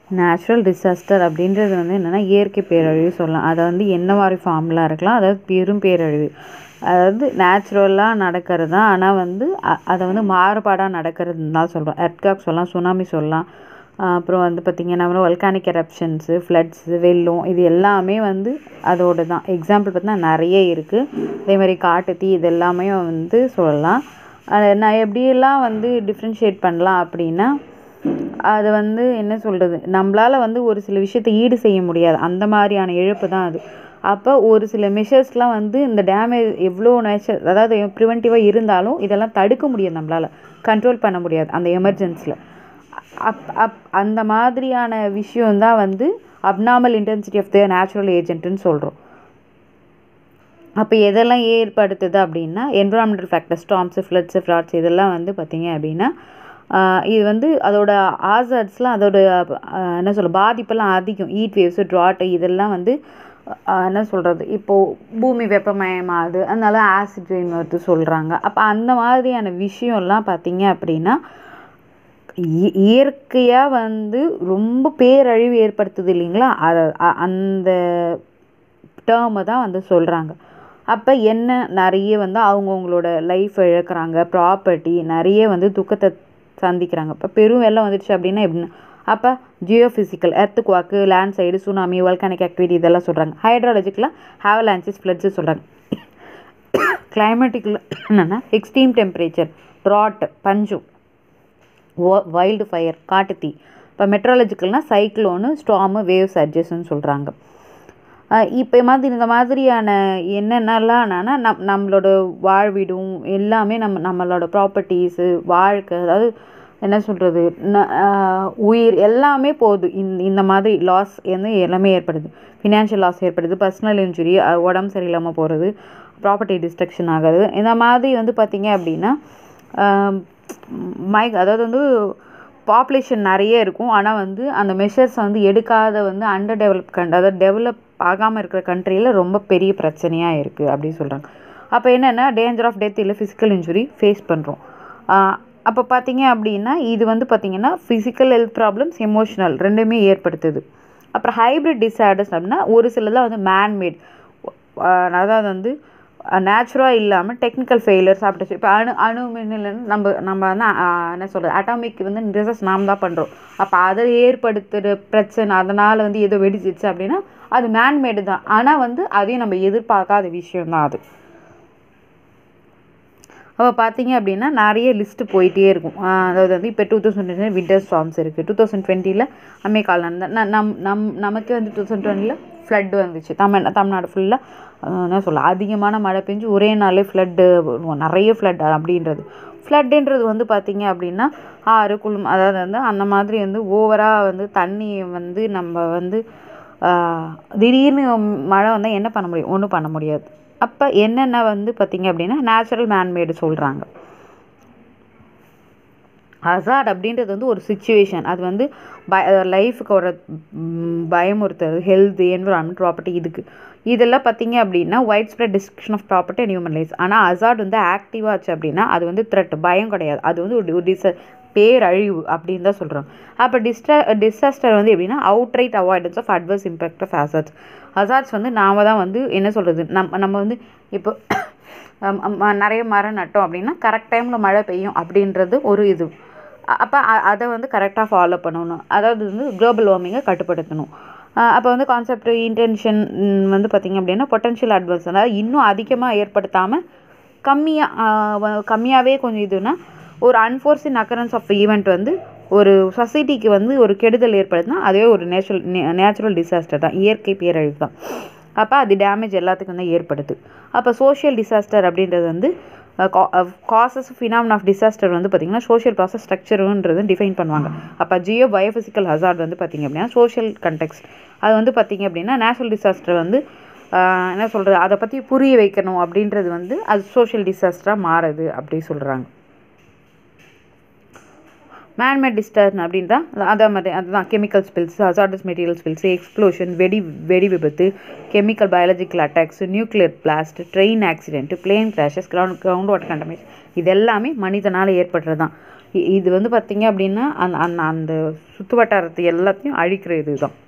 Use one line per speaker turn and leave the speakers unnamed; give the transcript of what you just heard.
natural disaster அப்படின்றது வந்து என்னென்னா இயற்கை பேரழிவு சொல்லலாம் அதை வந்து என்ன மாதிரி ஃபார்ம்லாம் இருக்கலாம் அதாவது பெரும் பேரழிவு அதாவது நேச்சுரலாக நடக்கிறது தான் ஆனால் வந்து அ- அதை வந்து மாறுபாடாக நடக்கிறதுன்னு தான் சொல்கிறோம் எர்த்காக் சொல்லலாம் சுனாமி சொல்லலாம் ஆஹ் அப்புறம் வந்து பார்த்திங்கன்னா வல்கானிக் எரப்ஷன்ஸு ஃப்ளட்ஸு வெள்ளம் இது எல்லாமே வந்து அதோட தான் எக்ஸாம்பிள் பார்த்தீங்கன்னா நிறைய இருக்குது அதே மாதிரி காட்டு தீ இது எல்லாமே வந்து சொல்லலாம் அது நான் எப்படியெல்லாம் வந்து டிஃப்ரென்ஷியேட் பண்ணலாம் அப்படின்னா அது வந்து என்ன சொல்கிறது நம்மளால் வந்து ஒரு சில விஷயத்தை ஈடு செய்ய முடியாது அந்த மாதிரியான இழப்பு தான் அது அப்போ ஒரு சில மெஷர்ஸ்லாம் வந்து இந்த டேமேஜ் எவ்வளோ நேச்சர் அதாவது ப்ரிவென்டிவாக இருந்தாலும் இதெல்லாம் தடுக்க முடியாது நம்மளால் கண்ட்ரோல் பண்ண முடியாது அந்த எமர்ஜென்சியில் அப் அப் அந்த மாதிரியான விஷயம்தான் வந்து abnormal intensity of the natural ஏஜென்ட்னு சொல்கிறோம் அப்போ எதெல்லாம் ஏற்படுத்துது அப்படின்னா environmental factor storms floods droughts இதெல்லாம் வந்து பார்த்தீங்க அப்படின்னா ஆஹ் இது வந்து அதோட ஆசர்ட்ஸ்லாம் அதோட ஆஹ் என்ன சொல்ல பாதிப்பெல்லாம் அதிகம் ஈட் வேவ்ஸு ட்ராட்டு இதெல்லாம் வந்து ஆஹ் என்ன சொல்கிறது இப்போது பூமி வெப்பமயமாகுது அதனால ஆசிட் ரெயின் வருது சொல்கிறாங்க அப்போ அந்த மாதிரியான விஷயம்லாம் பார்த்தீங்க அப்படின்னா இ- இயற்கையா வந்து ரொம்ப பேரழிவு ஏற்படுத்துது இல்லைங்களா அதை அ- அந்த டேர்மை தான் வந்து சொல்கிறாங்க அப்போ என்ன நிறைய வந்து அவங்கவுங்களோட லைஃப் இழக்கிறாங்க ப்ராப்பர்ட்டி நிறைய வந்து துக்கத்தை சந்திக்கிறாங்க இப்போ பெரும் வெள்ளம் வந்துடுச்சு அப்படின்னா எப்படின்னா அப்போ geophysical earthquake landslide tsunami volcanic activity இதெல்லாம் சொல்கிறாங்க ஹைட்ராலஜிக்கலாக ஹேவலான்சிஸ் ஃப்ளட்ஸு சொல்கிறாங்க கிளைமேட்டிக்கில் என்னென்னா எக்ஸ்ட்ரீம் டெம்பரேச்சர் ட்ராட் பஞ்சம் வைல்டு ஃபயர் காட்டுத்தீ இப்போ மெட்ராலஜிக்கல்னால் சைக்ளோனு ஸ்டாமு வேவ் சர்ஜஸ்ன்னு சொல்கிறாங்க இப்போ மாதிரி இந்த மாதிரியான என்னென்னலாம்னா நம் நம்மளோட வாழ்விடும் எல்லாமே நம்ம நம்மளோட ப்ராப்பர்ட்டிஸு வாழ்க்கை அதாவது என்ன சொல்கிறது உயிர் எல்லாமே போகுது இந்த இந்த மாதிரி லாஸ் வந்து எல்லாமே ஏற்படுது ஃபினான்ஷியல் லாஸ் ஏற்படுது பர்சனல் இன்ஜுரி உடம்பு சரியில்லாமல் போகிறது ப்ராப்பர்ட்டி டிஸ்ட்ரக்ஷன் ஆகுது இந்த மாதிரி வந்து பார்த்திங்க அப்படின்னா மைக் அதாவது வந்து பாப்புலேஷன் நிறைய இருக்கும் ஆனால் வந்து அந்த மெஷர்ஸ் வந்து எடுக்காத வந்து அண்டர் டெவலப் கண்ட் அதாவது டெவலப் ஆகாமல் இருக்கிற கண்ட்ரியில் ரொம்ப பெரிய பிரச்சனையாக இருக்குது அப்படின்னு சொல்கிறாங்க அப்போ என்னென்னா டேஞ்சர் ஆஃப் டெத் இல்லை ஃபிசிக்கல் இன்ஜுரி ஃபேஸ் பண்ணுறோம் அப்போ பார்த்தீங்க அப்படின்னா இது வந்து பார்த்தீங்கன்னா ஃபிசிக்கல் ஹெல்த் ப்ராப்ளம்ஸ் எமோஷனல் ரெண்டுமே ஏற்படுத்துது அப்புறம் ஹைப்ரிட் டிஸார்டர்ஸ் அப்படின்னா ஒரு சிலதெல்லாம் வந்து மேன்மேட் அதாவது வந்து நேச்சுரலாக இல்லாமல் டெக்னிக்கல் ஃபெயிலியர்ஸ் அப்படி இப்போ அணு அணு மின்னல் நம்ம நம்ம வந்து அஹ், என்ன சொல்கிறது அட்டாமிக் வந்து ரிசர்ச் நாம் தான் பண்ணுறோம் அப்போ அதை ஏற்படுத்துகிற பிரச்சனை அதனால் வந்து ஏதோ வெடிச்சிச்சு அப்படின்னா அது மேன்மேடு தான் ஆனால் வந்து அதையும் நம்ம எதிர்பார்க்காத விஷயம் தான் அது அப்போ பார்த்தீங்க அப்படின்னா நிறைய லிஸ்ட்டு போயிட்டே இருக்கும் ஆஹ் அதாவது வந்து இப்போ two thousand twenty winter storms இருக்குது டூ தௌசண்ட் டுவெண்ட்டியில் அம்மைக்கால் நடந்த ந- நம் நம் நமக்கே வந்து டூ தௌசண்ட் டுவெண்ட்டியில் ஃப்ளட் வந்துச்சு தமிழ் தமிழ்நாடு ஃபுல்லாக என்ன சொல்ல அதிகமான மழை பெஞ்சு ஒரே நாளே ஃப்ளட்டு நிறைய ஃப்ளட் அப்படின்றது ஃப்ளட்டுன்றது வந்து பார்த்தீங்க அப்படின்னா ஆறு குளம் அதாவது வந்து அந்த மாதிரி வந்து ஓவராக வந்து தண்ணி வந்து நம்ம வந்து ஆஹ் திடீர்னு மழை வந்தால் என்ன பண்ண முடியும் ஒன்றும் பண்ண முடியாது அப்போ என்னென்ன வந்து பார்த்தீங்க அப்படின்னா நேச்சுரல் மேன்மேடு சொல்கிறாங்க ஹசார்ட் அப்படின்றது வந்து ஒரு சுச்சுவேஷன் அது வந்து பய லைஃபுக்கு ஒரு ம், பயமுறுத்துறது ஹெல்த் என்விரான்மெண்ட் ப்ராப்பர்ட்டி இதுக்கு இதெல்லாம் பார்த்தீங்க அப்படின்னா widespread description of property and human life ஆனால் ஹசார்ட் வந்து ஆக்டிவாக ஆச்சு அப்படின்னா அது வந்து த்ரெட் பயம் கிடையாது அது வந்து ஒரு டிச பேரழிவு அப்படின்னு தான் சொல்கிறோம் அப்போ டிஸ்ட டிசாஸ்டர் வந்து எப்படின்னா outright avoidance of adverse impact of hazards hazards வந்து நாம தான் வந்து என்ன சொல்கிறது நம்ம நம்ம வந்து இப்போ அம், அம், நிறைய மரம் நட்டோம் அப்படின்னா கரெக்ட் டைமில் மழை பெய்யும் அப்படின்றது ஒரு இது அப்போ அதை வந்து கரெக்டாக ஃபாலோ பண்ணணும் அதாவது வந்து குளோபல் வார்மிங்கை கட்டுப்படுத்தணும் அப்போ வந்து கான்செப்ட் இன்டென்ஷன் வந்து பார்த்திங்க அப்படின்னா பொட்டன்ஷியல் அட்வான்ஸ் அதாவது இன்னும் அதிகமாக ஏற்படுத்தாமல் கம்மியாக கம்மியாகவே கொஞ்சம் இதுனா ஒரு அன்ஃபோர்சின் அக்கரன்ஸ் ஆஃப் ஈவெண்ட் வந்து ஒரு சொசைட்டிக்கு வந்து ஒரு கெடுதல் ஏற்படுதுன்னா அதுவே ஒரு நேச்சுரல் நேச்சுரல் டிசாஸ்டர் தான் இயற்கை பேரழிவு தான் அப்போ அது டேமேஜ் எல்லாத்துக்கும் தான் ஏற்படுது அப்போ சோஷியல் டிசாஸ்டர் அப்படின்றது வந்து காசஸ் ஃபினாமின் ஆஃப் டிசாஸ்டர் வந்து பார்த்திங்கன்னா சோஷியல் ப்ராசஸ் ஸ்ட்ரக்சருன்றது டிஃபைன் பண்ணுவாங்க அப்போ ஜியோ பயோஃபிசிக்கல் ஹசார்ட் வந்து பார்த்திங்க அப்படின்னா சோஷியல் கண்டெக்ஸ்ட் அது வந்து பார்த்திங்க அப்படின்னா நேச்சுரல் டிசாஸ்டர் வந்து ஆஹ் என்ன சொல்கிறது அதை பற்றி புரிய வைக்கணும் அப்படின்றது வந்து அது சோஷியல் டிசாஸ்டராக மாறுது அப்படி சொல்கிறாங்க மேன்மேட் டிஸ்டர்ன் அப்படின்றா அதே மாதிரி அதுதான் chemical spills hazardous material spills explosion வெடி வெடி விபத்து chemical biological attacks nuclear blast train accident plane crashes ground ground water contamination இது எல்லாமே மனிதனால் ஏற்படுறது தான் இ- இது வந்து பார்த்திங்க அப்படின்னா அந்த அந்த அந்த சுற்று வட்டாரத்தை எல்லாத்தையும் அழிக்கிற இதுதான்